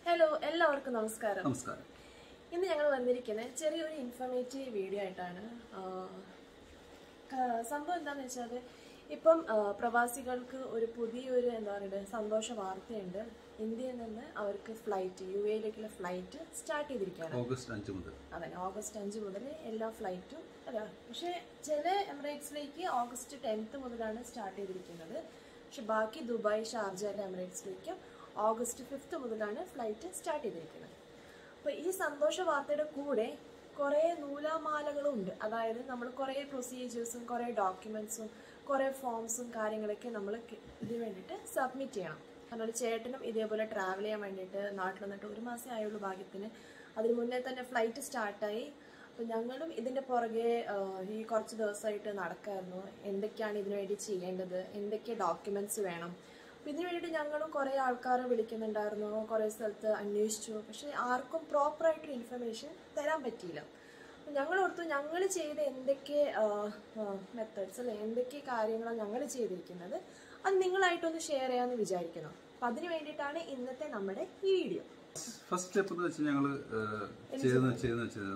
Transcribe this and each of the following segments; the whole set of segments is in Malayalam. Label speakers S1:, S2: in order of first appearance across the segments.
S1: ഹലോ എല്ലാവർക്കും നമസ്കാരം
S2: നമസ്കാരം
S1: ഇന്ന് ഞങ്ങൾ വന്നിരിക്കുന്നത് ചെറിയൊരു ഇൻഫർമേറ്റീവ് വീഡിയോ ആയിട്ടാണ് ആ, ക- സംഭവം എന്താണെന്ന് വെച്ചാൽ ഇപ്പം ആ, പ്രവാസികൾക്ക് ഒരു പുതിയൊരു എന്താ പറയുക സന്തോഷ വാർത്തയുണ്ട് ഇന്ത്യയിൽ നിന്ന് അവർക്ക് ഫ്ലൈറ്റ് യു എയിലേക്കുള്ള ഫ്ലൈറ്റ് സ്റ്റാർട്ട് ചെയ്തിരിക്കുകയാണ്
S2: ഓഗസ്റ്റ് അഞ്ച് മുതൽ
S1: അതെ ഓഗസ്റ്റ് അഞ്ച് മുതൽ എല്ലാ ഫ്ലൈറ്റും അല്ല പക്ഷേ ചില എമിറേറ്റ്സിലേക്ക് ഓഗസ്റ്റ് ടെൻത്ത് മുതലാണ് സ്റ്റാർട്ട് ചെയ്തിരിക്കുന്നത് പക്ഷെ ബാക്കി ദുബായ് ഷാർജ അല്ല എമിറേറ്റ്സിലേക്കും ഓഗസ്റ്റ് ഫിഫ്ത്ത് മുതലാണ് ഫ്ലൈറ്റ് സ്റ്റാർട്ട് ചെയ്തിരിക്കുന്നത് അപ്പോൾ ഈ സന്തോഷ വാർത്തയുടെ കൂടെ കുറേ നൂലാമാലകളും ഉണ്ട് അതായത് നമ്മൾ കുറേ പ്രൊസീജിയേഴ്സും കുറേ ഡോക്യുമെൻസും കുറേ ഫോംസും കാര്യങ്ങളൊക്കെ നമ്മൾ ഇതിന് വേണ്ടിയിട്ട് സബ്മിറ്റ് ചെയ്യണം കാരണം ഒരു ചേട്ടനും ഇതേപോലെ ട്രാവൽ ചെയ്യാൻ വേണ്ടിയിട്ട് നാട്ടിൽ വന്നിട്ട് ഒരു മാസമേ ആയുള്ളൂ ഭാഗ്യത്തിന് അതിന് മുന്നേ തന്നെ ഫ്ലൈറ്റ് സ്റ്റാർട്ടായി അപ്പോൾ ഞങ്ങളും ഇതിൻ്റെ പുറകെ ആ, ഈ കുറച്ച് ദിവസമായിട്ട് നടക്കായിരുന്നു എന്തൊക്കെയാണ് ഇതിനു വേണ്ടി ചെയ്യേണ്ടത് എന്തൊക്കെ ഡോക്യുമെൻറ്റ്സ് വേണം അപ്പോൾ ഇതിനു വേണ്ടിയിട്ട് ഞങ്ങളും കുറേ ആൾക്കാരെ വിളിക്കുന്നുണ്ടായിരുന്നു കുറേ സ്ഥലത്ത് അന്വേഷിച്ചു പക്ഷേ ആർക്കും പ്രോപ്പറായിട്ടൊരു ഇൻഫർമേഷൻ തരാൻ പറ്റിയില്ല അപ്പോൾ ഞങ്ങൾ ഓർത്തു ഞങ്ങൾ ചെയ്ത എന്തൊക്കെ മെത്തേഡ്സ് അല്ലെ എന്തൊക്കെ കാര്യങ്ങളാണ് ഞങ്ങൾ ചെയ്തിരിക്കുന്നത് അത് നിങ്ങളായിട്ടൊന്ന് ഷെയർ ചെയ്യാമെന്ന് വിചാരിക്കുന്നു അപ്പം അതിന് വേണ്ടിയിട്ടാണ് ഇന്നത്തെ നമ്മുടെ ഈ വീഡിയോ
S2: ഫസ്റ്റ് സ്റ്റെപ്പ് എന്ന് വെച്ചാൽ ഞങ്ങൾ ചെയ്തെന്ന് ചെയ്തെന്ന് വെച്ചാൽ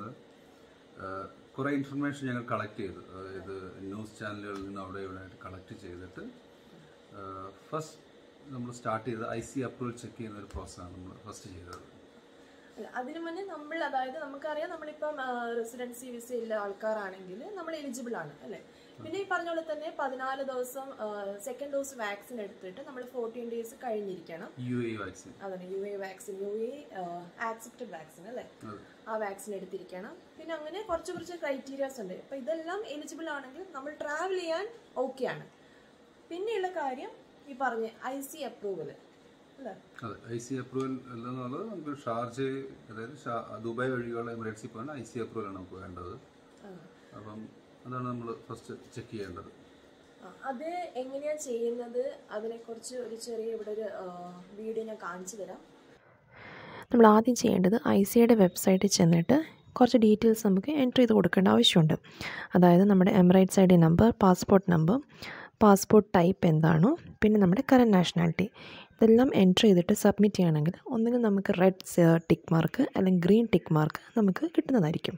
S2: കുറേ ഇൻഫർമേഷൻ ഞങ്ങൾ കളക്ട് ചെയ്തു അതായത് ന്യൂസ് ചാനലുകളിൽ നിന്ന് അവിടെ ഇവിടെ ആയിട്ട് കളക്ട് ചെയ്തിട്ട് ഫസ്റ്റ് നമ്മൾ സ്റ്റാർട്ട് ചെയ്ത് ഐ സി അപ്രൂവൽ ചെക്ക് ചെയ്യുന്ന ഒരു പ്രോസസ്സാണ് നമ്മൾ ഫസ്റ്റ് ചെയ്തത്
S1: അല്ല അതിനു മുന്നേ നമ്മൾ അതായത് നമുക്കറിയാം നമ്മളിപ്പം റെസിഡൻസി വിസ ഉള്ള ആൾക്കാരാണെങ്കിൽ നമ്മൾ എലിജിബിൾ ആണ് അല്ലേ പിന്നെ ഈ പറഞ്ഞ പോലെ തന്നെ പതിനാല് ദിവസം സെക്കൻഡ് ഡോസ് വാക്സിൻ എടുത്തിട്ട് നമ്മൾ ഫോർട്ടീൻ ഡേയ്സ് കഴിഞ്ഞിരിക്കണം
S2: യു എ വാക്സിൻ
S1: അതാണ് U A vaccine U A accepted vaccine അല്ലേ ആ വാക്സിൻ എടുത്തിരിക്കണം പിന്നെ അങ്ങനെ കുറച്ച് കുറച്ച് ക്രൈറ്റീരിയാസ് ഉണ്ട് അപ്പം ഇതെല്ലാം എലിജിബിൾ ആണെങ്കിൽ നമ്മൾ ട്രാവൽ ചെയ്യാൻ ഓക്കെ ആണ് പിന്നെയുള്ള കാര്യം ഈ പറഞ്ഞ ഐ സി അപ്രൂവൽ അല്ലേ
S2: അതെ ഐ സി അപ്രൂവൽ എന്നുള്ളത് നമുക്ക് ഷാർജ അതായത് ഷാ- ദുബായ് വഴിയുള്ള എമിറേറ്റ്സിൽ പോകാൻ ഐ സി അപ്രൂവൽ ആണ് നമുക്ക് വേണ്ടത്
S1: ആ.
S2: അപ്പം അതാണ് നമ്മൾ ഫസ്റ്റ് ചെക്ക് ചെയ്യേണ്ടത്
S1: ആ, അത് എങ്ങനെയാ ചെയ്യുന്നത് അതിനെക്കുറിച്ച് ഒരു ചെറിയ ഇവിടെ ഒരു വീഡിയോ ഞാൻ കാണിച്ചു തരാം
S3: നമ്മൾ ആദ്യം ചെയ്യേണ്ടത് ഐ സിയുടെ വെബ്സൈറ്റിൽ ചെന്നിട്ട് കുറച്ച് ഡീറ്റെയിൽസ് നമുക്ക് എൻറ്റർ ചെയ്ത് കൊടുക്കേണ്ട ആവശ്യമുണ്ട് അതായത് നമ്മുടെ Emirates I D number passport number passport type എന്താണോ പിന്നെ നമ്മുടെ കറൻറ്റ് നാഷണാലിറ്റി ഇതെല്ലാം എൻറ്റർ ചെയ്തിട്ട് സബ്മിറ്റ് ചെയ്യണമെങ്കിൽ ഒന്നുകിൽ നമുക്ക് റെഡ് ടിക്ക് മാർക്ക് അല്ലെങ്കിൽ ഗ്രീൻ ടിക്ക് മാർക്ക് നമുക്ക് കിട്ടുന്നതായിരിക്കും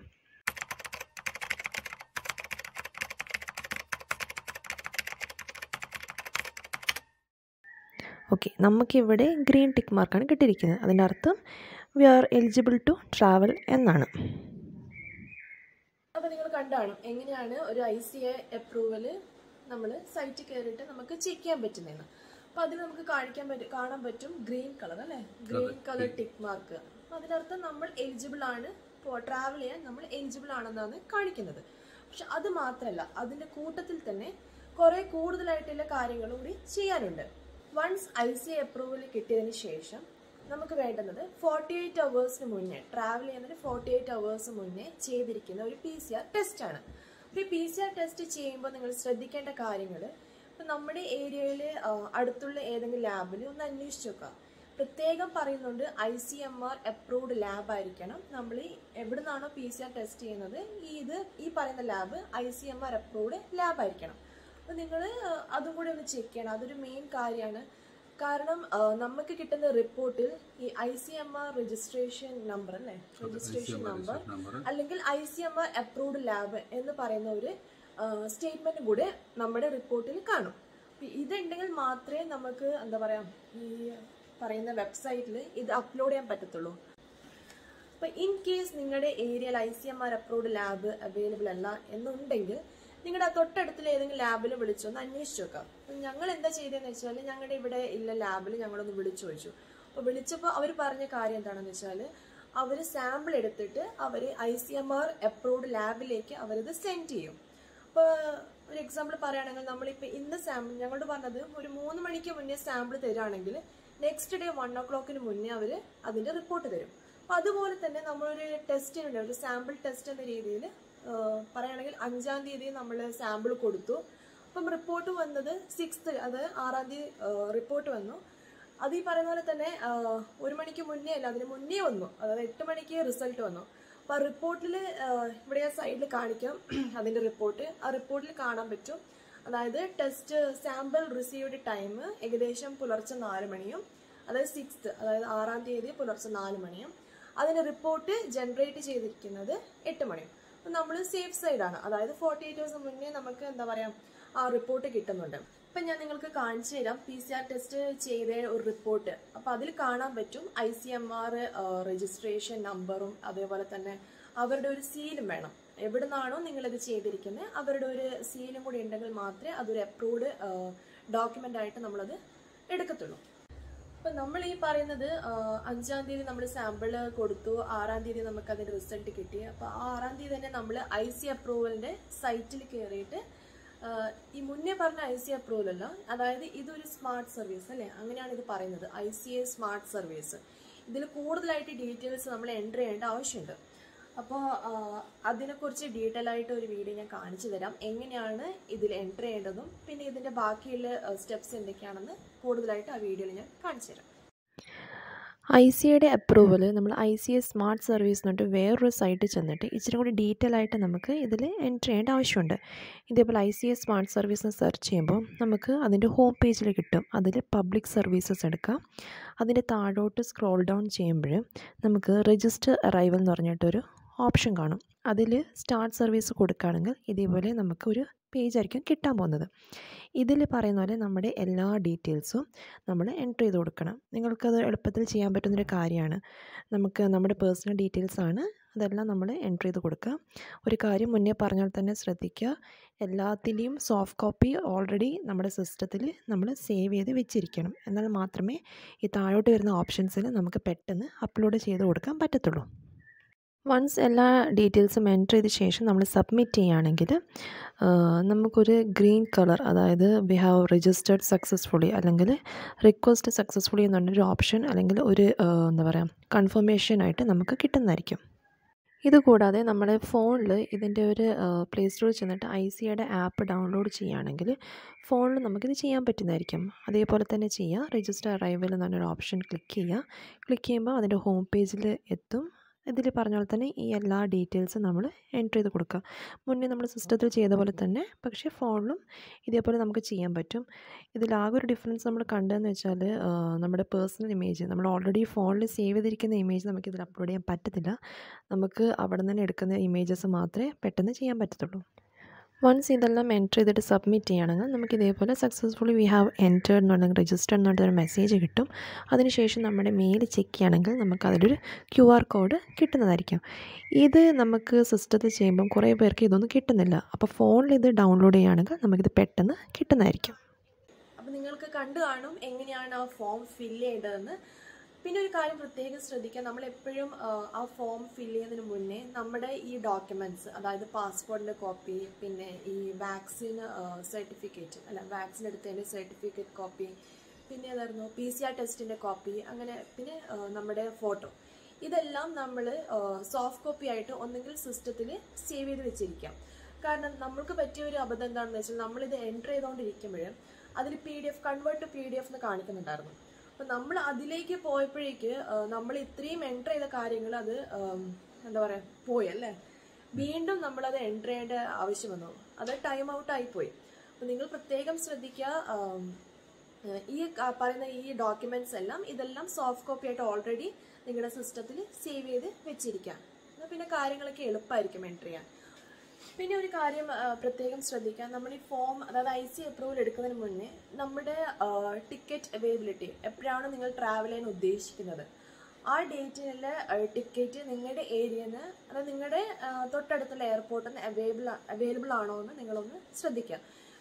S3: ഓക്കെ നമുക്കിവിടെ ഗ്രീൻ ടിക്ക് മാർക്കാണ് കിട്ടിയിരിക്കുന്നത് അതിൻ്റെ അർത്ഥം we are eligible to travel എന്നാണ്
S1: അപ്പോൾ നിങ്ങൾ കണ്ടാണ് എങ്ങനെയാണ് ഒരു ഐ സി എ അപ്രൂവൽ നമ്മൾ സൈറ്റിൽ കയറിയിട്ട് നമുക്ക് ചെക്ക് ചെയ്യാൻ പറ്റുന്നതെന്ന് അപ്പോൾ അതിൽ നമുക്ക് കാണിക്കാൻ പറ്റും കാണാൻ പറ്റും ഗ്രീൻ കളർ അല്ലേ ഗ്രീൻ കളർ ടിക്ക് മാർക്ക് അതിനർത്ഥം നമ്മൾ എലിജിബിൾ ആണ് ട്രാവൽ ചെയ്യാൻ നമ്മൾ എലിജിബിൾ ആണെന്നാണ് കാണിക്കുന്നത് പക്ഷെ അത് മാത്രമല്ല അതിൻ്റെ കൂട്ടത്തിൽ തന്നെ കുറേ കൂടുതലായിട്ടുള്ള കാര്യങ്ങളും കൂടി ചെയ്യാനുണ്ട് വൺസ് ഐ സി അപ്രൂവൽ കിട്ടിയതിന് ശേഷം നമുക്ക് വേണ്ടുന്നത് ഫോർട്ടി എയ്റ്റ് അവേഴ്സിന് മുന്നേ ട്രാവൽ ചെയ്യുന്നതിന് ഫോർട്ടി എയ്റ്റ് അവേഴ്സ് മുന്നേ ചെയ്തിരിക്കുന്ന ഒരു പി സി ആർ ടെസ്റ്റ് ആണ് അപ്പോൾ ഈ പി സി ആർ ടെസ്റ്റ് ചെയ്യുമ്പോൾ നിങ്ങൾ ശ്രദ്ധിക്കേണ്ട കാര്യങ്ങൾ ഇപ്പം നമ്മുടെ ഏരിയയിൽ അടുത്തുള്ള ഏതെങ്കിലും ലാബിൽ ഒന്ന് അന്വേഷിച്ച് നോക്കുക പ്രത്യേകം പറയുന്നുണ്ട് I C M R approved lab ആയിരിക്കണം നമ്മൾ ഈ എവിടെ നിന്നാണോ പി സി ആർ ടെസ്റ്റ് ചെയ്യുന്നത് ഈ ഇത് ഈ പറയുന്ന lab I C M R approved lab ആയിരിക്കണം അപ്പോൾ നിങ്ങൾ അതും കൂടി ഒന്ന് ചെക്ക് ചെയ്യണം അതൊരു മെയിൻ കാര്യമാണ് കാരണം ആ, നമുക്ക് കിട്ടുന്ന റിപ്പോർട്ടിൽ ഈ I C M R registration number അല്ലേ രജിസ്ട്രേഷൻ നമ്പർ
S2: നമ്പർ
S1: അല്ലെങ്കിൽ I C M R approved lab എന്ന് പറയുന്ന ഒരു സ്റ്റേറ്റ്മെന്റ് കൂടെ നമ്മുടെ റിപ്പോർട്ടിൽ കാണും അപ്പൊ ഇതുണ്ടെങ്കിൽ മാത്രമേ നമുക്ക് എന്താ പറയാ ഈ പറയുന്ന വെബ്സൈറ്റിൽ ഇത് അപ്ലോഡ് ചെയ്യാൻ പറ്റത്തുള്ളൂ അപ്പോൾ ഇൻ കേസ് നിങ്ങളുടെ ഏരിയയിൽ I C M R approved lab available അല്ല എന്നുണ്ടെങ്കിൽ നിങ്ങളുടെ തൊട്ടടുത്തുള്ള ഏതെങ്കിലും ലാബിൽ വിളിച്ചൊന്ന് അന്വേഷിച്ച് നോക്കാം അപ്പം ഞങ്ങൾ എന്താ ചെയ്തതെന്ന് വെച്ചാൽ ഞങ്ങളുടെ ഇവിടെ ഇല്ല ലാബിൽ ഞങ്ങളൊന്ന് വിളിച്ചു ചോദിച്ചു അപ്പോൾ വിളിച്ചപ്പോൾ അവർ പറഞ്ഞ കാര്യം എന്താണെന്ന് വെച്ചാൽ അവർ സാമ്പിൾ എടുത്തിട്ട് അവർ I C M R approved ലാബിലേക്ക് അവരിത് സെൻഡ് ചെയ്യും അപ്പോൾ ഒരു എക്സാമ്പിൾ പറയുകയാണെങ്കിൽ നമ്മളിപ്പോൾ ഇന്ന് സാമ്പിൾ ഞങ്ങളോട് പറഞ്ഞത് ഒരു മൂന്ന് മണിക്ക് മുന്നേ സാമ്പിൾ തരികയാണെങ്കിൽ നെക്സ്റ്റ് ഡേ വൺ ഓ ക്ലോക്കിന് മുന്നേ അവർ അതിൻ്റെ റിപ്പോർട്ട് തരും അപ്പോൾ അതുപോലെ തന്നെ നമ്മളൊരു ടെസ്റ്റിനുണ്ട് ഒരു സാമ്പിൾ ടെസ്റ്റ് എന്ന രീതിയിൽ പറയുകയാണെങ്കിൽ അഞ്ചാം തീയതി നമ്മൾ സാമ്പിൾ കൊടുത്തു അപ്പം റിപ്പോർട്ട് വന്നത് സിക്സ്ത് അത് ആറാം തീയതി റിപ്പോർട്ട് വന്നു അത് ഈ പറയുന്ന പോലെ തന്നെ ആ, ഒരു മണിക്ക് മുന്നേ അല്ല അതിന് മുന്നേ വന്നു അതായത് എട്ട് മണിക്ക് റിസൾട്ട് വന്നു അപ്പോൾ ആ റിപ്പോർട്ടിൽ ഇവിടെ ആ സൈഡിൽ കാണിക്കാം അതിൻ്റെ റിപ്പോർട്ട് ആ റിപ്പോർട്ടിൽ കാണാൻ പറ്റും അതായത് ടെസ്റ്റ് സാമ്പിൾ റിസീവ്ഡ് ടൈം ഏകദേശം പുലർച്ചെ നാല് മണിയും അതായത് സിക്സ്ത് അതായത് ആറാം തീയതി പുലർച്ചെ നാല് മണിയും അതിന് റിപ്പോർട്ട് ജനറേറ്റ് ചെയ്തിരിക്കുന്നത് എട്ട് മണിയും അപ്പം നമ്മൾ സേഫ് സൈഡാണ് അതായത് ഫോർട്ടി എയ്റ്റ് ഹവേഴ്സ് മുന്നേ നമുക്ക് എന്താ പറയുക ആ റിപ്പോർട്ട് കിട്ടുന്നുണ്ട് അപ്പം ഞാൻ നിങ്ങൾക്ക് കാണിച്ചു തരാം പി സി ആർ ടെസ്റ്റ് ചെയ്ത ഒരു റിപ്പോർട്ട് അപ്പം അതിൽ കാണാൻ പറ്റും I C M R registration നമ്പറും അതേപോലെ തന്നെ അവരുടെ ഒരു സീലും വേണം എവിടെ നിന്നാണോ നിങ്ങളിത് ചെയ്തിരിക്കുന്നത് അവരുടെ ഒരു സീലും കൂടി ഉണ്ടെങ്കിൽ മാത്രമേ അതൊരു അപ്രൂവ്ഡ് ഡോക്യുമെൻ്റ് ആയിട്ട് നമ്മളത് എടുക്കത്തുള്ളൂ അപ്പം നമ്മൾ ഈ പറയുന്നത് ആ, അഞ്ചാം തീയതി നമ്മൾ സാമ്പിൾ കൊടുത്തു ആറാം തീയതി നമുക്ക് അതിന്റെ റിസൾട്ട് കിട്ടി അപ്പോൾ ആ ആറാം തീയതി തന്നെ നമ്മൾ ഐ സി അപ്രൂവലിന്റെ സൈറ്റിൽ കയറിയിട്ട് ആ, ഈ മുന്നേ പറഞ്ഞ ഐ സി അപ്രൂവൽ അല്ല അതായത് ഇതൊരു സ്മാർട്ട് സർവീസ് അല്ലേ അങ്ങനെയാണ് ഇത് പറയുന്നത് I C A smart service ഇതിൽ കൂടുതലായിട്ട് ഡീറ്റെയിൽസ് നമ്മൾ എൻ്റർ ചെയ്യേണ്ട ആവശ്യമുണ്ട് അപ്പോൾ അതിനെക്കുറിച്ച് ഡീറ്റെയിൽ ആയിട്ട് ഒരു വീഡിയോ ഞാൻ കാണിച്ചു തരാം എങ്ങനെയാണ് ഇതിൽ എൻ്റർ ചെയ്യേണ്ടതും പിന്നെ ഇതിൻ്റെ ബാക്കിയുള്ള സ്റ്റെപ്സ് എന്തൊക്കെയാണെന്ന് കൂടുതലായിട്ട് ആ വീഡിയോയിൽ ഞാൻ കാണിച്ചു തരാം
S3: ഐ സി ഐയുടെ അപ്രൂവൽ നമ്മൾ I C A smart service എന്ന് പറഞ്ഞിട്ട് വേറൊരു സൈറ്റിൽ ചെന്നിട്ട് ഇച്ചിരി കൂടി ഡീറ്റെയിൽ ആയിട്ട് നമുക്ക് ഇതിൽ എൻറ്റർ ചെയ്യേണ്ട ആവശ്യമുണ്ട് ഇതേപോലെ I C A smart service എന്ന് സെർച്ച് ചെയ്യുമ്പോൾ നമുക്ക് അതിൻ്റെ ഹോം പേജിൽ കിട്ടും അതിൽ പബ്ലിക് സർവീസസ് എടുക്കാം അതിൻ്റെ താഴോട്ട് സ്ക്രോൾ ഡൗൺ ചെയ്യുമ്പോൾ നമുക്ക് രജിസ്റ്റർ അറൈവൽ എന്ന് പറഞ്ഞിട്ടൊരു ഓപ്ഷൻ കാണും അതിൽ സ്റ്റാർട്ട് സർവീസ് കൊടുക്കുകയാണെങ്കിൽ ഇതേപോലെ നമുക്ക് ഒരു പേജായിരിക്കും കിട്ടാൻ പോകുന്നത് ഇതിൽ പറയുന്ന പോലെ നമ്മുടെ എല്ലാ ഡീറ്റെയിൽസും നമ്മൾ എൻറ്റർ ചെയ്ത് കൊടുക്കണം നിങ്ങൾക്കത് എളുപ്പത്തിൽ ചെയ്യാൻ പറ്റുന്നൊരു കാര്യമാണ് നമുക്ക് നമ്മുടെ പേഴ്സണൽ ഡീറ്റെയിൽസ് ആണ് അതെല്ലാം നമ്മൾ എൻറ്റർ ചെയ്ത് കൊടുക്കുക ഒരു കാര്യം മുന്നേ പറഞ്ഞാൽ തന്നെ ശ്രദ്ധിക്കുക എല്ലാത്തിൻ്റെയും സോഫ്റ്റ് കോപ്പി ഓൾറെഡി നമ്മുടെ സിസ്റ്റത്തിൽ നമ്മൾ സേവ് ചെയ്ത് വെച്ചിരിക്കണം എന്നാൽ മാത്രമേ ഈ താഴോട്ട് വരുന്ന ഓപ്ഷൻസിൽ നമുക്ക് പെട്ടെന്ന് അപ്ലോഡ് ചെയ്ത് കൊടുക്കാൻ പറ്റത്തുള്ളൂ വൺസ് എല്ലാ ഡീറ്റെയിൽസും എൻറ്റർ ചെയ്ത ശേഷം നമ്മൾ സബ്മിറ്റ് ചെയ്യുകയാണെങ്കിൽ നമുക്കൊരു ഗ്രീൻ കളർ അതായത് വി ഹാവ് രജിസ്റ്റേർഡ് സക്സസ്ഫുള്ളി അല്ലെങ്കിൽ റിക്വസ്റ്റ് സക്സസ്ഫുള്ളി എന്ന് പറഞ്ഞൊരു ഓപ്ഷൻ അല്ലെങ്കിൽ ഒരു ആ, എന്താ പറയുക കൺഫർമേഷനായിട്ട് നമുക്ക് കിട്ടുന്നതായിരിക്കും ഇതുകൂടാതെ നമ്മുടെ ഫോണിൽ ഇതിൻ്റെ ഒരു പ്ലേ സ്റ്റോറിൽ ചെന്നിട്ട് ഐ സിയുടെ ആപ്പ് ഡൗൺലോഡ് ചെയ്യുകയാണെങ്കിൽ ഫോണിൽ നമുക്കിത് ചെയ്യാൻ പറ്റുന്നതായിരിക്കും അതേപോലെ തന്നെ ചെയ്യുക രജിസ്റ്റർ അറൈവൽ എന്ന് പറഞ്ഞൊരു ഓപ്ഷൻ ക്ലിക്ക് ചെയ്യുക ക്ലിക്ക് ചെയ്യുമ്പോൾ അതിൻ്റെ ഹോം പേജിൽ എത്തും ഇതിൽ പറഞ്ഞ പോലെ തന്നെ ഈ എല്ലാ ഡീറ്റെയിൽസും നമ്മൾ എൻറ്റർ ചെയ്ത് കൊടുക്കുക മുന്നേ നമ്മൾ സിസ്റ്റത്തിൽ ചെയ്ത പോലെ തന്നെ പക്ഷേ ഫോണിലും ഇതേപോലെ നമുക്ക് ചെയ്യാൻ പറ്റും ഇതിലാകെ ഒരു ഡിഫറൻസ് നമ്മൾ കണ്ടതെന്ന് വെച്ചാൽ ആ, നമ്മുടെ പേഴ്സണൽ ഇമേജ് നമ്മൾ ഓൾറെഡി ഫോണിൽ സേവ് ചെയ്തിരിക്കുന്ന ഇമേജ് നമുക്ക് ഇതിൽ അപ്ലോഡ് ചെയ്യാൻ പറ്റത്തില്ല നമുക്ക് അവിടെ നിന്ന് തന്നെ എടുക്കുന്ന ഇമേജസ് മാത്രമേ പെട്ടെന്ന് ചെയ്യാൻ പറ്റത്തുള്ളൂ വൺസ് ഇതെല്ലാം എൻറ്റർ ചെയ്തിട്ട് സബ്മിറ്റ് ചെയ്യുകയാണെങ്കിൽ നമുക്ക് ഇതേപോലെ സക്സസ്ഫുള്ളി വി ഹാവ് എൻറ്റേർഡ് എന്നുണ്ടെങ്കിൽ രജിസ്റ്റർ എന്ന് പറഞ്ഞൊരു മെസ്സേജ് കിട്ടും അതിനുശേഷം നമ്മുടെ മെയിൽ ചെക്ക് ചെയ്യുകയാണെങ്കിൽ നമുക്ക് അതിലൊരു ക്യു ആർ കോഡ് കിട്ടുന്നതായിരിക്കും ഇത് നമുക്ക് സിസ്റ്റത്തിൽ ചെയ്യുമ്പം കുറേ പേർക്ക് ഇതൊന്നും കിട്ടുന്നില്ല അപ്പോൾ ഫോണിൽ ഇത് ഡൗൺലോഡ് ചെയ്യുകയാണെങ്കിൽ നമുക്കിത് പെട്ടെന്ന് കിട്ടുന്നതായിരിക്കും
S1: അപ്പം നിങ്ങൾക്ക് കണ്ടു കാണും എങ്ങനെയാണ് ആ ഫോം ഫില്ല് ചെയ്യേണ്ടതെന്ന് പിന്നെ ഒരു കാര്യം പ്രത്യേകം ശ്രദ്ധിക്കുക നമ്മൾ എപ്പോഴും ആ ഫോം ഫില്ല് ചെയ്യുന്നതിന് മുന്നേ നമ്മുടെ ഈ ഡോക്യുമെന്റ്സ് അതായത് പാസ്പോർട്ടിന്റെ കോപ്പി പിന്നെ ഈ വാക്സിൻ സർട്ടിഫിക്കറ്റ് അല്ല വാക്സിൻ എടുത്തതിന്റെ സർട്ടിഫിക്കറ്റ് കോപ്പി പിന്നെ ഏതായിരുന്നു പി സി ആർ ടെസ്റ്റിന്റെ കോപ്പി അങ്ങനെ പിന്നെ ആ, നമ്മുടെ ഫോട്ടോ ഇതെല്ലാം നമ്മൾ സോഫ്റ്റ് കോപ്പി ആയിട്ട് ഒന്നെങ്കിൽ സിസ്റ്റത്തിൽ സേവ് ചെയ്ത് വെച്ചിരിക്കാം കാരണം നമ്മൾക്ക് പറ്റിയ ഒരു അബദ്ധം എന്താണെന്ന് വെച്ചാൽ നമ്മളിത് എൻറ്റർ ചെയ്തുകൊണ്ടിരിക്കുമ്പോൾ അതിൽ P D F convert to P D F എന്ന് കാണിക്കുന്നുണ്ടായിരുന്നു അപ്പം നമ്മൾ അതിലേക്ക് പോയപ്പോഴേക്ക് ആ, നമ്മൾ ഇത്രയും എൻറ്റർ ചെയ്ത കാര്യങ്ങൾ അത് ആം, എന്താ പറയുക പോയി അല്ലേ വീണ്ടും നമ്മളത് എൻറ്റർ ചെയ്യേണ്ട ആവശ്യം വന്നു അത് ടൈം ഔട്ട് ആയിപ്പോയി അപ്പം നിങ്ങൾ പ്രത്യേകം ശ്രദ്ധിക്കുക ആം, ഏഹ് ഈ ക- പറയുന്ന ഈ ഡോക്യുമെന്റ്സ് എല്ലാം ഇതെല്ലാം സോഫ്റ്റ് കോപ്പി ആയിട്ട് ഓൾറെഡി നിങ്ങളുടെ സിസ്റ്റത്തിൽ സേവ് ചെയ്ത് വെച്ചിരിക്കാം എന്നാൽ പിന്നെ കാര്യങ്ങളൊക്കെ എളുപ്പമായിരിക്കും എൻറ്റർ ചെയ്യാൻ പിന്നെ ഒരു കാര്യം ആ, പ്രത്യേകം ശ്രദ്ധിക്കാം നമ്മൾ ഈ ഫോം അതായത് ഐ സി അപ്രൂവൽ എടുക്കുന്നതിന് മുന്നേ നമ്മുടെ ടിക്കറ്റ് അവൈലബിലിറ്റി എപ്പോഴാണ് നിങ്ങൾ ട്രാവൽ ചെയ്യാൻ ഉദ്ദേശിക്കുന്നത് ആ ഡേറ്റിനുള്ള ടിക്കറ്റ് നിങ്ങളുടെ ഏരിയയിൽ നിന്ന് അതായത് നിങ്ങളുടെ ആ, തൊട്ടടുത്തുള്ള എയർപോർട്ടിൽ നിന്ന് അവൈലബിൾ അവൈലബിൾ ആണോ എന്ന് നിങ്ങളൊന്ന് ശ്രദ്ധിക്കുക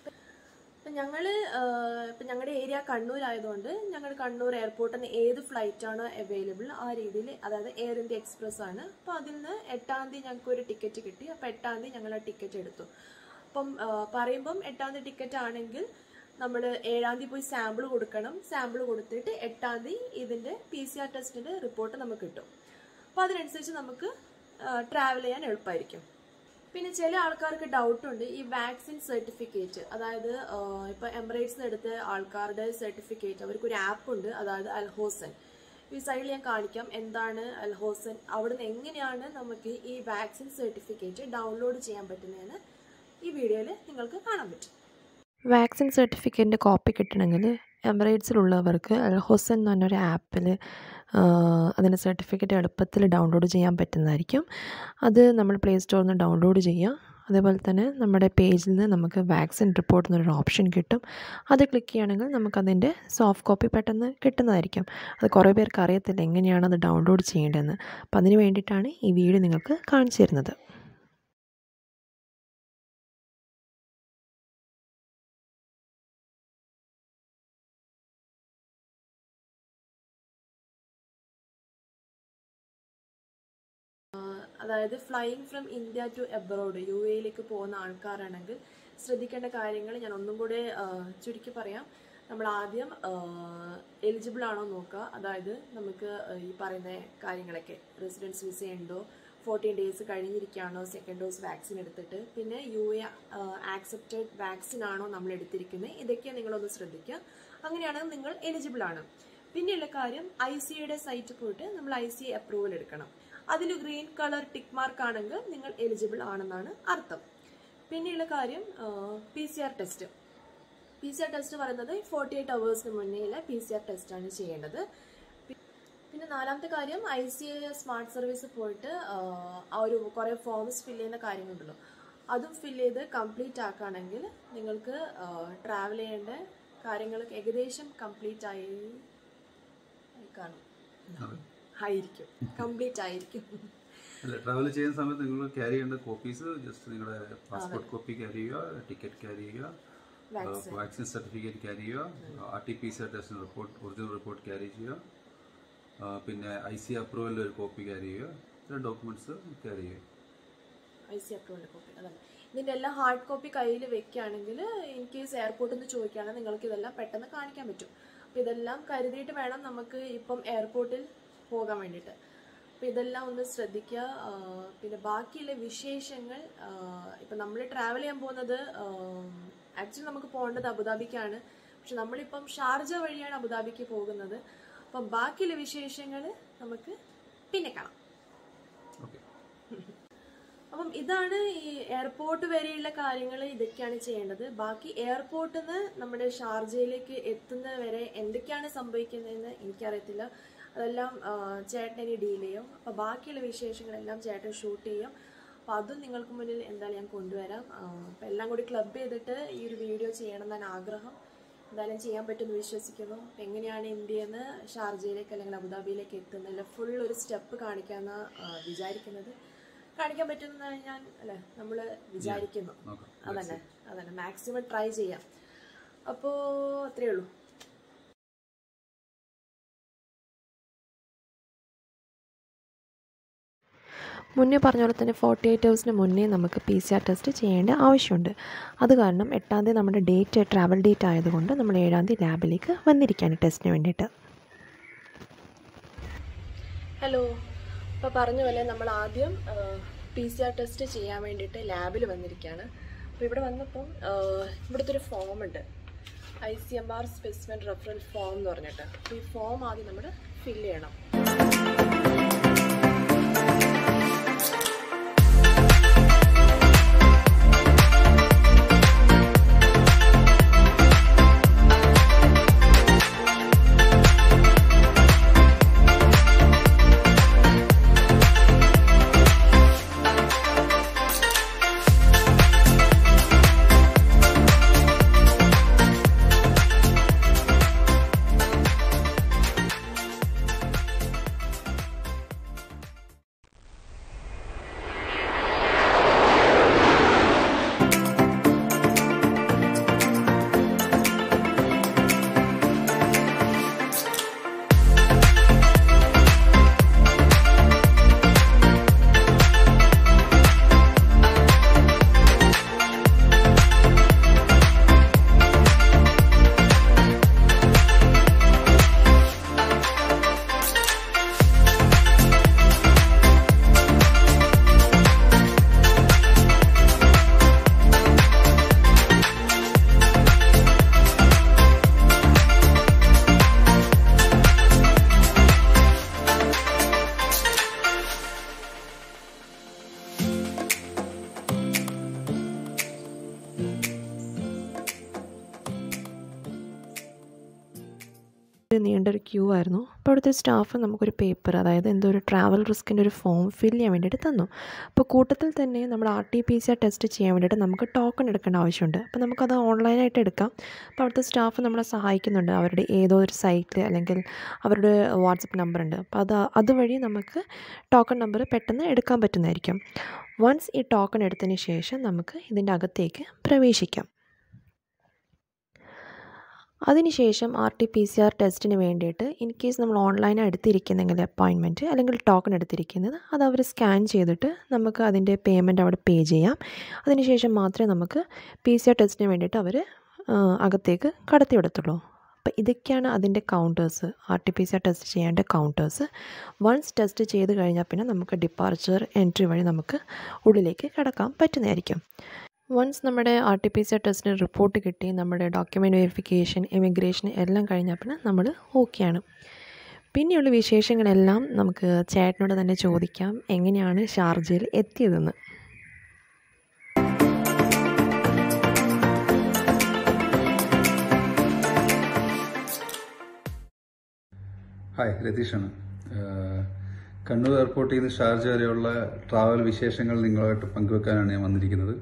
S1: അപ്പം ഞങ്ങൾ ഇപ്പം ഞങ്ങളുടെ ഏരിയ കണ്ണൂർ ആയതുകൊണ്ട് ഞങ്ങൾ കണ്ണൂർ എയർപോർട്ടിൽ നിന്ന് ഏത് ഫ്ലൈറ്റ് ആണ് അവൈലബിൾ ആ രീതിയിൽ അതായത് എയർ ഇന്ത്യ എക്സ്പ്രസ് ആണ് അപ്പോൾ അതിൽ നിന്ന് എട്ടാം തീയതി ഞങ്ങൾക്ക് ഒരു ടിക്കറ്റ് കിട്ടി അപ്പോൾ എട്ടാം തീയതി ഞങ്ങൾ ആ ടിക്കറ്റ് എടുത്തു അപ്പം ആ, പറയുമ്പം എട്ടാം തീയതി ടിക്കറ്റ് ആണെങ്കിൽ നമ്മൾ ഏഴാം തീയതി പോയി സാമ്പിൾ കൊടുക്കണം സാമ്പിൾ കൊടുത്തിട്ട് എട്ടാം തീയതി ഇതിൻ്റെ പി സി ആർ ടെസ്റ്റിൻ്റെ റിപ്പോർട്ട് നമുക്ക് കിട്ടും അപ്പോൾ അതിനനുസരിച്ച് നമുക്ക് ട്രാവൽ ചെയ്യാൻ എളുപ്പമായിരിക്കും പിന്നെ ചില ആൾക്കാർക്ക് ഡൗട്ട് ഉണ്ട് ഈ വാക്സിൻ സർട്ടിഫിക്കറ്റ് അതായത് ആഹ് ഇപ്പൊ എമിറേറ്റ്സ് എടുത്ത ആൾക്കാരുടെ സർട്ടിഫിക്കറ്റ് അവർക്ക് ഒരു ആപ്പ് ഉണ്ട് അതായത് അൽഹോസൻ ഈ സൈഡിൽ ഞാൻ കാണിക്കാം എന്താണ് അൽഹോസൻ അവിടുന്ന് എങ്ങനെയാണ് നമുക്ക് ഈ വാക്സിൻ സർട്ടിഫിക്കറ്റ് ഡൗൺലോഡ് ചെയ്യാൻ പറ്റുന്നതെന്ന് ഈ വീഡിയോയിൽ നിങ്ങൾക്ക് കാണാൻ പറ്റും
S3: വാക്സിൻ സർട്ടിഫിക്കറ്റിൻ്റെ കോപ്പി കിട്ടണമെങ്കിൽ എമിറേറ്റ്സിലുള്ളവർക്ക് അൽ ഹൊസൻ എന്ന് പറഞ്ഞൊരു ആപ്പിൽ അതിൻ്റെ സർട്ടിഫിക്കറ്റ് എളുപ്പത്തിൽ ഡൗൺലോഡ് ചെയ്യാൻ പറ്റുന്നതായിരിക്കും അത് നമ്മൾ പ്ലേ സ്റ്റോറിൽ നിന്ന് ഡൗൺലോഡ് ചെയ്യുക അതേപോലെ തന്നെ നമ്മുടെ പേജിൽ നിന്ന് നമുക്ക് വാക്സിൻ റിപ്പോർട്ട് എന്നൊരു ഓപ്ഷൻ കിട്ടും അത് ക്ലിക്ക് ചെയ്യുകയാണെങ്കിൽ നമുക്കതിൻ്റെ സോഫ്റ്റ് കോപ്പി പെട്ടെന്ന് കിട്ടുന്നതായിരിക്കും അത് കുറേ പേർക്ക് അറിയത്തില്ല എങ്ങനെയാണ് അത് ഡൗൺലോഡ് ചെയ്യേണ്ടതെന്ന് അപ്പോൾ അതിന് വേണ്ടിയിട്ടാണ് ഈ വീഡിയോ നിങ്ങൾക്ക് കാണിച്ചു തരുന്നത്
S1: അതായത് flying from India to abroad U എയിലേക്ക് പോകുന്ന ആൾക്കാരാണെങ്കിൽ ശ്രദ്ധിക്കേണ്ട കാര്യങ്ങൾ ഞാൻ ഒന്നും കൂടെ ആ, ചുരുക്കി പറയാം നമ്മൾ ആദ്യം എലിജിബിൾ ആണോ നോക്കുക അതായത് നമുക്ക് ആ, ഈ പറയുന്ന കാര്യങ്ങളൊക്കെ റെസിഡൻസ് വിസ ഉണ്ടോ ഫോർട്ടീൻ ഡേയ്സ് കഴിഞ്ഞിരിക്കുകയാണോ സെക്കൻഡ് ഡോസ് വാക്സിൻ എടുത്തിട്ട് പിന്നെ യു എ ആക്സെപ്റ്റഡ് വാക്സിൻ ആണോ നമ്മൾ എടുത്തിരിക്കുന്നത് ഇതൊക്കെ നിങ്ങളൊന്ന് ശ്രദ്ധിക്കുക അങ്ങനെയാണെങ്കിൽ നിങ്ങൾ എലിജിബിൾ ആണ് പിന്നെയുള്ള കാര്യം ഐ സിയുടെ സൈറ്റ് പോയിട്ട് നമ്മൾ ഐ സി അപ്രൂവൽ എടുക്കണം അതിൽ ഗ്രീൻ കളർ ടിക്ക് മാർക്ക് ആണെങ്കിൽ നിങ്ങൾ എലിജിബിൾ ആണെന്നാണ് അർത്ഥം പിന്നെയുള്ള കാര്യം P C R test P C R test പറയുന്നത് ഫോർട്ടി എയ്റ്റ് അവേഴ്സിന് മുന്നേയുള്ള പി സി ആർ ടെസ്റ്റാണ് ചെയ്യേണ്ടത് പി- പിന്നെ നാലാമത്തെ കാര്യം ഐ സി സ്മാർട്ട് സർവീസ് പോയിട്ട് ആ, ആ ഒരു കുറേ ഫോംസ് ഫില്ല് ചെയ്യുന്ന കാര്യങ്ങളുണ്ടല്ലോ അതും ഫില്ല് ചെയ്ത് കംപ്ലീറ്റ് ആക്കുകയാണെങ്കിൽ നിങ്ങൾക്ക് ട്രാവൽ ചെയ്യേണ്ട കാര്യങ്ങൾ ഏകദേശം കംപ്ലീറ്റ് ആയി ആയി കാണും
S2: അതെ
S1: ആയിരിക്കും കംപ്ലീറ്റ് ആയിരിക്കും
S2: അല്ല ട്രാവൽ ചെയ്യുന്ന സമയത്ത് നിങ്ങൾ ക്യാരി ചെയ്യേണ്ട കോപ്പീസ് ജസ്റ്റ് നിങ്ങളുടെ പാസ്പോർട്ട് കോപ്പി ക്യാരി ചെയ്യുക ടിക്കറ്റ് ക്യാരി ചെയ്യുക വാക്സിൻ സർട്ടിഫിക്കറ്റ് ക്യാരി ചെയ്യുക R T P C R test report original report carry ചെയ്യുക ആ, പിന്നെ ഐ സി അപ്രൂവലിൻ്റെ ഒരു കോപ്പി ക്യാരി ചെയ്യുക ഇത്ര ഡോക്യുമെൻറ്റ്സ് ക്യാരി ചെയ്യുക
S1: ഐ സി അപ്രൂവൽ കോപ്പി അതാണ് ഇതിൻ്റെ എല്ലാം ഹാർഡ് കോപ്പി കയ്യിൽ വെക്കുകയാണെങ്കിൽ ഇൻ കേസ് എയർപോർട്ടിൽ നിന്ന് ചോദിക്കുകയാണെങ്കിൽ നിങ്ങൾക്ക് ഇതെല്ലാം പെട്ടെന്ന് കാണിക്കാൻ പറ്റും അപ്പോൾ ഇതെല്ലാം കരുതിയിട്ട് വേണം നമുക്ക് ഇപ്പം എയർപോർട്ടിൽ പോകാൻ വേണ്ടിയിട്ട് അപ്പോൾ ഇതെല്ലാം ഒന്ന് ശ്രദ്ധിക്കുക ആ, പിന്നെ ബാക്കിയുള്ള വിശേഷങ്ങൾ ആ, ഇപ്പം നമ്മൾ ട്രാവൽ ചെയ്യാൻ പോകുന്നത് ആക്ച്വലി നമുക്ക് പോകേണ്ടത് അബുദാബിക്കാണ് പക്ഷെ നമ്മളിപ്പം ഷാർജ വഴിയാണ് അബുദാബിക്ക് പോകുന്നത് അപ്പം ബാക്കിയുള്ള വിശേഷങ്ങൾ നമുക്ക് പിന്നെ കാണാം
S2: ഓക്കെ
S1: അപ്പം ഇതാണ് ഈ എയർപോർട്ട് വരെയുള്ള കാര്യങ്ങൾ ഇതൊക്കെയാണ് ചെയ്യേണ്ടത് ബാക്കി എയർപോർട്ടിൽ നിന്ന് നമ്മുടെ ഷാർജയിലേക്ക് എത്തുന്നത് വരെ എന്തൊക്കെയാണ് സംഭവിക്കുന്നതെന്ന് എനിക്കറിയത്തില്ല അതെല്ലാം ആ, ചേട്ടൻ ഇനി ഡീൽ ചെയ്യും അപ്പോൾ ബാക്കിയുള്ള വിശേഷങ്ങളെല്ലാം ചേട്ടൻ ഷൂട്ട് ചെയ്യും അപ്പോൾ അതും നിങ്ങൾക്ക് മുന്നിൽ എന്തായാലും ഞാൻ കൊണ്ടുവരാം അപ്പോൾ എല്ലാം കൂടി ക്ലബ് ചെയ്തിട്ട് ഈ ഒരു വീഡിയോ ചെയ്യണം എന്നാണ് ആഗ്രഹം എന്തായാലും ചെയ്യാൻ പറ്റുമെന്ന് വിശ്വസിക്കുന്നു അപ്പോൾ എങ്ങനെയാണ് ഇന്ത്യയിൽ നിന്ന് ഷാർജയിലേക്ക് അല്ലെങ്കിൽ അബുദാബിയിലേക്ക് എത്തുന്നതിൽ ഫുൾ ഒരു സ്റ്റെപ്പ് കാണിക്കാമെന്ന് വിചാരിക്കുന്നത് കാണിക്കാൻ പറ്റുമെന്ന് ഞാൻ അല്ലെ നമ്മൾ വിചാരിക്കുന്നു
S2: നോക്കാം
S1: അതന്നെ അതന്നെ മാക്സിമം ട്രൈ ചെയ്യാം അപ്പോൾ അത്രയേ ഉള്ളൂ
S3: മുന്നേ പറഞ്ഞ പോലെ തന്നെ ഫോർട്ടി എയ്റ്റ് ഹവേഴ്സിന് മുന്നേ നമുക്ക് പി സി ആർ ടെസ്റ്റ് ചെയ്യേണ്ട ആവശ്യമുണ്ട് അത് കാരണം എട്ടാം തീയതി നമ്മുടെ ഡേറ്റ് ട്രാവൽ ഡേറ്റ് ആയതുകൊണ്ട് നമ്മൾ ഏഴാം തീയതി ലാബിലേക്ക് വന്നിരിക്കുകയാണ് ടെസ്റ്റിന് വേണ്ടിയിട്ട്
S1: ഹലോ അപ്പോൾ പറഞ്ഞ പോലെ നമ്മൾ ആദ്യം പി സി ആർ ടെസ്റ്റ് ചെയ്യാൻ വേണ്ടിയിട്ട് ലാബിൽ വന്നിരിക്കുകയാണ് അപ്പോൾ ഇവിടെ വന്നപ്പം ആ, ഇവിടുത്തെ ഒരു ഫോം ഉണ്ട് I C M R specimen referral form എന്ന് പറഞ്ഞിട്ട് അപ്പോൾ ഈ ഫോം ആദ്യം നമ്മൾ ഫില്ല് ചെയ്യണം
S3: നീണ്ടൊരു ക്യൂ ആയിരുന്നു അപ്പോൾ അവിടുത്തെ സ്റ്റാഫ് നമുക്കൊരു പേപ്പർ അതായത് എന്തോ ഒരു ട്രാവൽ റിസ്കിൻ്റെ ഒരു ഫോം ഫിൽ ചെയ്യാൻ വേണ്ടിയിട്ട് തന്നു അപ്പോൾ കൂട്ടത്തിൽ തന്നെ നമ്മൾ R T P C R test ചെയ്യാൻ വേണ്ടിയിട്ട് നമുക്ക് ടോക്കൺ എടുക്കേണ്ട ആവശ്യമുണ്ട് അപ്പോൾ നമുക്കത് ഓൺലൈനായിട്ട് എടുക്കാം അപ്പോൾ അവിടുത്തെ സ്റ്റാഫ് നമ്മളെ സഹായിക്കുന്നുണ്ട് അവരുടെ ഏതോ ഒരു സൈറ്റിൽ അല്ലെങ്കിൽ അവരുടെ വാട്സപ്പ് നമ്പർ ഉണ്ട് അപ്പോൾ അത് അതുവഴി നമുക്ക് ടോക്കൺ നമ്പർ പെട്ടെന്ന് എടുക്കാൻ പറ്റുന്നതായിരിക്കും വൺസ് ഈ ടോക്കൺ എടുത്തതിന് ശേഷം നമുക്ക് ഇതിൻ്റെ അകത്തേക്ക് പ്രവേശിക്കാം അതിനുശേഷം R T P C R ടെസ്റ്റിന് വേണ്ടിയിട്ട് ഇൻ കേസ് നമ്മൾ ഓൺലൈനാണ് എടുത്തിരിക്കുന്നെങ്കിൽ അപ്പോയിൻമെൻറ്റ് അല്ലെങ്കിൽ ടോക്കൺ എടുത്തിരിക്കുന്നത് അത് അവർ സ്കാൻ ചെയ്തിട്ട് നമുക്ക് അതിൻ്റെ പേയ്മെൻറ്റ് അവിടെ പേ ചെയ്യാം അതിനുശേഷം മാത്രമേ നമുക്ക് പി സി ആർ ടെസ്റ്റിന് വേണ്ടിയിട്ട് അവർ അകത്തേക്ക് കടത്തി വിടത്തുള്ളൂ അപ്പോൾ ഇതൊക്കെയാണ് അതിൻ്റെ counters R T P C R test ചെയ്യേണ്ട കൗണ്ടേഴ്സ് വൺസ് ടെസ്റ്റ് ചെയ്ത് കഴിഞ്ഞാൽ പിന്നെ നമുക്ക് ഡിപ്പാർച്ചർ എൻട്രി വഴി നമുക്ക് ഉള്ളിലേക്ക് കടക്കാൻ പറ്റുന്നതായിരിക്കും വൺസ് നമ്മുടെ R T P C R ടെസ്റ്റിന് റിപ്പോർട്ട് കിട്ടി നമ്മുടെ ഡോക്യുമെൻറ്റ് വെരിഫിക്കേഷൻ ഇമിഗ്രേഷൻ എല്ലാം കഴിഞ്ഞാൽ പിന്നെ നമ്മൾ ഓക്കെയാണ് പിന്നെയുള്ള വിശേഷങ്ങളെല്ലാം നമുക്ക് ചേട്ടനോട് തന്നെ ചോദിക്കാം എങ്ങനെയാണ് ഷാർജയിൽ എത്തിയതെന്ന്
S2: ഹായ് രതീഷാണ് ഏഹ് കണ്ണൂർ എയർപോർട്ടിൽ നിന്ന് ഷാർജ വരെയുള്ള ട്രാവൽ വിശേഷങ്ങൾ നിങ്ങളുമായിട്ട് പങ്കുവെക്കാനാണ് ഞാൻ വന്നിരിക്കുന്നത്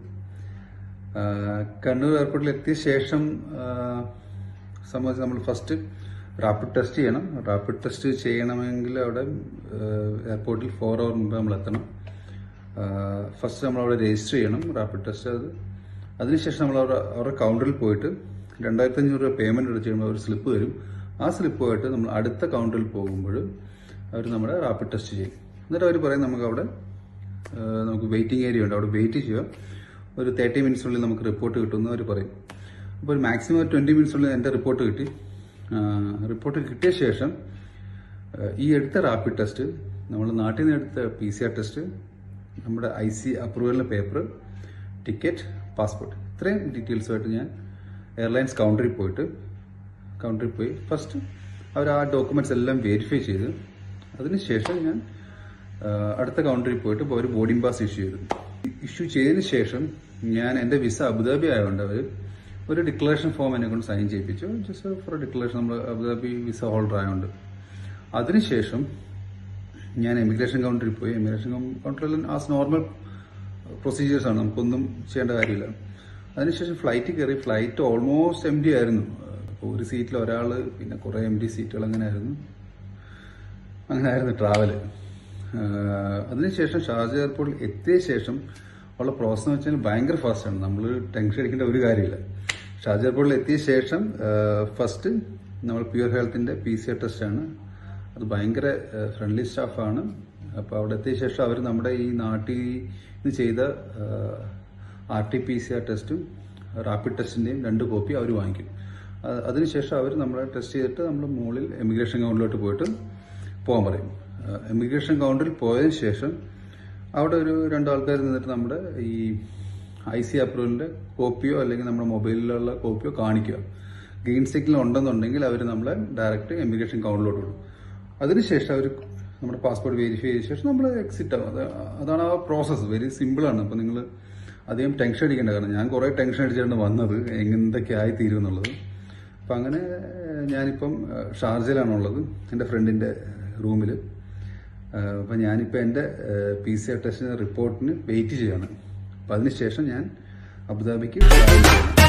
S2: ഏഹ് കണ്ണൂർ എയർപോർട്ടിൽ എത്തിയ ശേഷം ഏഹ് സംബന്ധിച്ച് നമ്മൾ ഫസ്റ്റ് റാപ്പിഡ് ടെസ്റ്റ് ചെയ്യണം റാപ്പിഡ് ടെസ്റ്റ് ചെയ്യണമെങ്കിൽ അവിടെ ഏഹ് എയർപോർട്ടിൽ ഫോർ അവർ മുമ്പ് നമ്മൾ എത്തണം ഫസ്റ്റ് നമ്മൾ അവിടെ രജിസ്റ്റർ ചെയ്യണം റാപ്പിഡ് ടെസ്റ്റ് അത് അതിനുശേഷം നമ്മൾ അവിടെ അവരുടെ കൗണ്ടറിൽ പോയിട്ട് രണ്ടായിരത്തി അഞ്ഞൂറ് രൂപ പേയ്മെന്റ് എടുത്ത് കഴിയുമ്പോൾ ഒരു സ്ലിപ്പ് തരും ആ സ്ലിപ്പുമായിട്ട് നമ്മൾ അടുത്ത കൗണ്ടറിൽ പോകുമ്പോൾ അവർ നമ്മുടെ റാപ്പിഡ് ടെസ്റ്റ് ചെയ്യും എന്നിട്ട് അവർ പറയും നമുക്ക് അവിടെ ഏഹ് നമുക്ക് വെയിറ്റിംഗ് ഏരിയ ഉണ്ട് അവിടെ വെയിറ്റ് ചെയ്യുക ഒരു തേർട്ടി മിനിറ്റ്സിനുള്ളിൽ നമുക്ക് റിപ്പോർട്ട് കിട്ടുമെന്ന് അവർ പറയും അപ്പോൾ ഒരു മാക്സിമം ട്വൻറ്റി മിനിറ്റ്സിനുള്ളിൽ എൻ്റെ റിപ്പോർട്ട് കിട്ടി റിപ്പോർട്ട് കിട്ടിയ ശേഷം ഏഹ് ഈ എടുത്ത റാപ്പിഡ് ടെസ്റ്റ് നമ്മൾ നാട്ടിൽ നിന്ന് എടുത്ത പി സി ആർ ടെസ്റ്റ് നമ്മുടെ ഐ സി അപ്രൂവലിൻ്റെ പേപ്പർ ടിക്കറ്റ് പാസ്പോർട്ട് ഇത്രയും ഡീറ്റെയിൽസുമായിട്ട് ഞാൻ എയർലൈൻസ് കൗണ്ടറിൽ പോയിട്ട് കൗണ്ടറിൽ പോയി ഫസ്റ്റ് അവർ ആ ഡോക്യുമെന്റ്സ് എല്ലാം വെരിഫൈ ചെയ്ത് അതിനുശേഷം ഞാൻ ആ, അടുത്ത കൗണ്ടറിൽ പോയിട്ട് ഇപ്പോൾ ഒരു ബോർഡിംഗ് പാസ് ഇഷ്യൂ ചെയ്തു ഇഷ്യൂ ചെയ്തതിന് ശേഷം ഞാൻ എൻ്റെ വിസ അബുദാബി ആയതുകൊണ്ട് അവർ ഒരു ഡിക്ലറേഷൻ ഫോം എന്നെ കൊണ്ട് സൈൻ ചെയ്യിപ്പിച്ചു ജസ്റ്റ് ഫോർ ഡിക്ലറേഷൻ നമ്മൾ അബുദാബി വിസ ഹോൾഡർ ആയതുകൊണ്ട് അതിനുശേഷം ഞാൻ എമിഗ്രേഷൻ കൗണ്ടറിൽ പോയി എമിഗ്രേഷൻ കൗണ്ടറിൽ ആസ് നോർമൽ പ്രൊസീജിയേഴ്സ് ആണ് നമുക്കൊന്നും ചെയ്യേണ്ട കാര്യമില്ല അതിനുശേഷം ഫ്ലൈറ്റ് കയറി ഫ്ലൈറ്റ് ഓൾമോസ്റ്റ് എം ഡി ആയിരുന്നു അപ്പോൾ ഒരു സീറ്റിൽ ഒരാൾ പിന്നെ കുറേ എം ഡി സീറ്റുകൾ അങ്ങനെ ആയിരുന്നു അങ്ങനെ ആയിരുന്നു ട്രാവല് അതിനുശേഷം ഷാർജ എയർപോർട്ടിൽ എത്തിയ ശേഷം ഉള്ള പ്രോസസ് എന്ന് വെച്ചാൽ ഭയങ്കര ഫാസ്റ്റാണ് നമ്മൾ ടെൻഷൻ അടിക്കേണ്ട ഒരു കാര്യമില്ല ഷാർജ എയർപോർട്ടിൽ എത്തിയ ശേഷം ഫസ്റ്റ് നമ്മൾ പ്യുവർ ഹെൽത്തിന്റെ പി സി ആർ ടെസ്റ്റ് ആണ് അത് ഭയങ്കര ഫ്രണ്ട്ലി സ്റ്റാഫാണ് അപ്പോൾ അവിടെ എത്തിയ ശേഷം അവർ നമ്മുടെ ഈ നാട്ടിൽ നിന്ന് ചെയ്ത R T P C R ടെസ്റ്റും റാപ്പിഡ് ടെസ്റ്റിന്റെയും രണ്ട് കോപ്പി അവർ വാങ്ങിക്കും അത് അതിനുശേഷം അവർ നമ്മളെ ടെസ്റ്റ് ചെയ്തിട്ട് നമ്മൾ മുകളിൽ എമിഗ്രേഷൻ കൗണ്ടറിലോട്ട് പോയിട്ട് പോകാൻ പറയും എമിഗ്രേഷൻ കൗണ്ടറിൽ പോയതിനു ശേഷം അവിടെ ഒരു രണ്ടാൾക്കാർ നിന്നിട്ട് നമ്മുടെ ഈ ഐ സി അപ്രൂവലിന്റെ കോപ്പിയോ അല്ലെങ്കിൽ നമ്മുടെ മൊബൈലിലുള്ള കോപ്പിയോ കാണിക്കുക ഗ്രീൻ സിഗ്നൽ ഉണ്ടെന്നുണ്ടെങ്കിൽ അവർ നമ്മളെ ഡയറക്റ്റ് എമിഗ്രേഷൻ കൗണ്ടറിലോട്ട് വിടും അതിനുശേഷം അവർ നമ്മുടെ പാസ്പോർട്ട് വെരിഫൈ ചെയ്ത ശേഷം നമ്മൾ എക്സിറ്റ് ആവും അത് അതാണ് ആ പ്രോസസ്സ് വെരി സിമ്പിളാണ് അപ്പോൾ നിങ്ങൾ അധികം ടെൻഷൻ അടിക്കേണ്ട കാരണം ഞാൻ കുറേ ടെൻഷൻ അടിച്ചാണ് വന്നത് എന്തൊക്കെ ആയി തീരും എന്നുള്ളത് അപ്പം അങ്ങനെ ഞാനിപ്പം ഷാർജയിലാണുള്ളത് എൻ്റെ ഫ്രണ്ടിൻ്റെ റൂമിൽ അപ്പം ഞാനിപ്പോൾ എൻ്റെ പി സി ആർ ടെസ്റ്റിന് റിപ്പോർട്ടിന് വെയിറ്റ് ചെയ്യാണ് അപ്പം അതിനുശേഷം ഞാൻ അബുദാബിക്ക് travel ചെയ്യണം.